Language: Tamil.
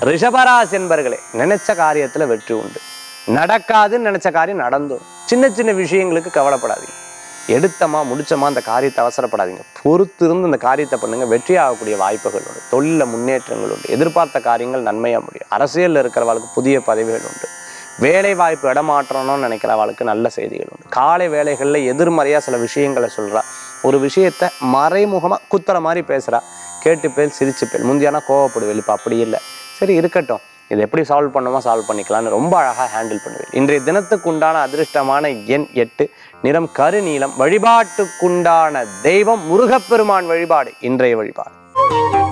ரிஷபராசி என்பர்களே நினைச்ச காரியத்துல வெற்றி உண்டு நடக்காதுன்னு நினைச்ச காரியம் நடந்துடும் சின்ன சின்ன விஷயங்களுக்கு கவலைப்படாதீங்க எடுத்தமா முடிச்சமா அந்த காரியத்தை அவசரப்படாதீங்க பொறுத்து இருந்து அந்த காரியத்தை பண்ணுங்க வெற்றி ஆகக்கூடிய வாய்ப்புகள் உண்டு தொழில முன்னேற்றங்கள் உண்டு எதிர்பார்த்த காரியங்கள் நன்மையா முடியும் அரசியல்ல இருக்கிறவளுக்கு புதிய பதவிகள் உண்டு வேலை வாய்ப்பு இடமாற்றணும்னு நினைக்கிறவளுக்கு நல்ல செய்திகள் உண்டு காலை வேலைகள்ல எதிர்மறையா சில விஷயங்களை சொல்றா ஒரு விஷயத்த மறைமுகமா குத்துற மாதிரி பேசுறா கேட்டு பேல் சிரிச்சு பேல் முந்தியானா கோவப்படுவேல் இப்போ அப்படி இல்லை சரி இருக்கட்டும் இதை எப்படி சால்வ் பண்ணுமோ சால்வ் பண்ணிக்கலாம்னு ரொம்ப அழகாக ஹேண்டில் பண்ணுவேன் இன்றைய தினத்துக்கு உண்டான அதிர்ஷ்டமான எண் எட்டு நிறம் கருநீலம் வழிபாட்டுக்குண்டான தெய்வம் முருகப்பெருமான் வழிபாடு இன்றைய வழிபாடு